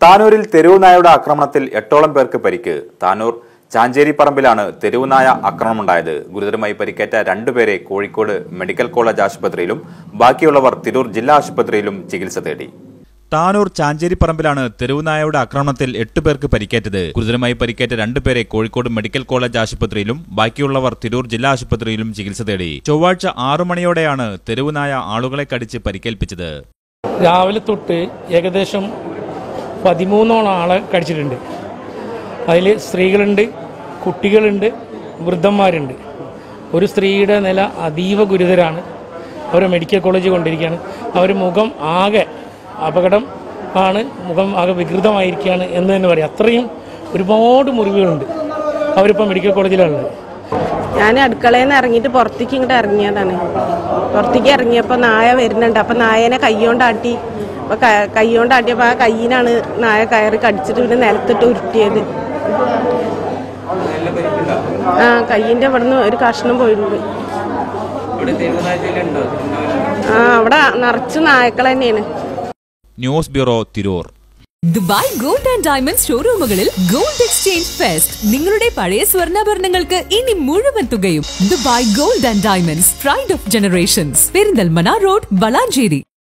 താനൂരിൽ തെരുവുനായയുടെ ആക്രമണത്തിൽ എട്ടോളം പേർക്ക് പരിക്ക് താനൂർ ചാഞ്ചേരി പറമ്പിലാണ് തെരുവുനായ ആക്രമണമുണ്ടായത് ഗുരുതരമായി പരിക്കേറ്റ രണ്ടുപേരെ കോഴിക്കോട് മെഡിക്കൽ കോളേജ് ആശുപത്രിയിലും ബാക്കിയുള്ളവർ തിരൂർ ജില്ലാ ആശുപത്രിയിലും ചികിത്സ തേടി താനൂർ ചാഞ്ചേരി പറമ്പിലാണ് തെരുവുനായയുടെ ആക്രമണത്തിൽ എട്ട് പേർക്ക് പരിക്കേറ്റത് ഗുരുതരമായി പരിക്കേറ്റ രണ്ടുപേരെ കോഴിക്കോട് മെഡിക്കൽ കോളേജ് ആശുപത്രിയിലും ബാക്കിയുള്ളവർ തിരൂർ ജില്ലാ ആശുപത്രിയിലും ചികിത്സ തേടി ചൊവ്വാഴ്ച ആറു മണിയോടെയാണ് തെരുവുനായ ആളുകളെ കടിച്ച് പരിക്കേൽപ്പിച്ചത് രാവിലെ തൊട്ട് ഏകദേശം പതിമൂന്നോളം ആളെ കടിച്ചിട്ടുണ്ട് അതിൽ സ്ത്രീകളുണ്ട് കുട്ടികളുണ്ട് വൃദ്ധന്മാരുണ്ട് ഒരു സ്ത്രീയുടെ നില അതീവ ഗുരുതരാണ് അവരെ മെഡിക്കൽ കോളേജിൽ കൊണ്ടിരിക്കുകയാണ് അവർ മുഖം ആകെ അപകടം ആണ് മുഖം ആകെ വികൃതമായിരിക്കുകയാണ് എന്ന് തന്നെ പറയാം അത്രയും ഒരുപാട് മുറിവുകളുണ്ട് അവരിപ്പോൾ മെഡിക്കൽ കോളേജിലാണുള്ളത് ഞാൻ അടുക്കളയിൽ നിന്ന് ഇറങ്ങിയിട്ട് പുറത്തേക്ക് ഇങ്ങോട്ട് ഇറങ്ങിയതാണ് പുറത്തേക്ക് ഇറങ്ങിയപ്പോൾ നായ വരുന്നുണ്ട് അപ്പം നായനെ കൈകൊണ്ടാട്ടി അപ്പോൾ കൈകൊണ്ടാട്ടിയപ്പോൾ ആ കയ്യിനാണ് നായ കയറി കടിച്ചിട്ട് പിന്നെ നിലത്തിട്ട് ഉരുട്ടിയത് ആ കയ്യിൻ്റെ ഇവിടുന്ന് ഒരു കഷ്ണം പോയിട്ടുണ്ട് ആ അവിടെ നിറച്ച് നായക്കൾ തന്നെയാണ് news bureau Tirur Dubai gold and diamonds ഷോറൂമുകളിൽ ഗോൾഡ് എക്സ്ചേഞ്ച് ഫെസ്റ്റ് നിങ്ങളുടെ പഴയ സ്വർണ്ണാഭരണങ്ങൾക്ക് ഇനി മുഴുവൻ തുകയും Dubai gold and diamonds pride of generations Perinthalmanna road Valanchery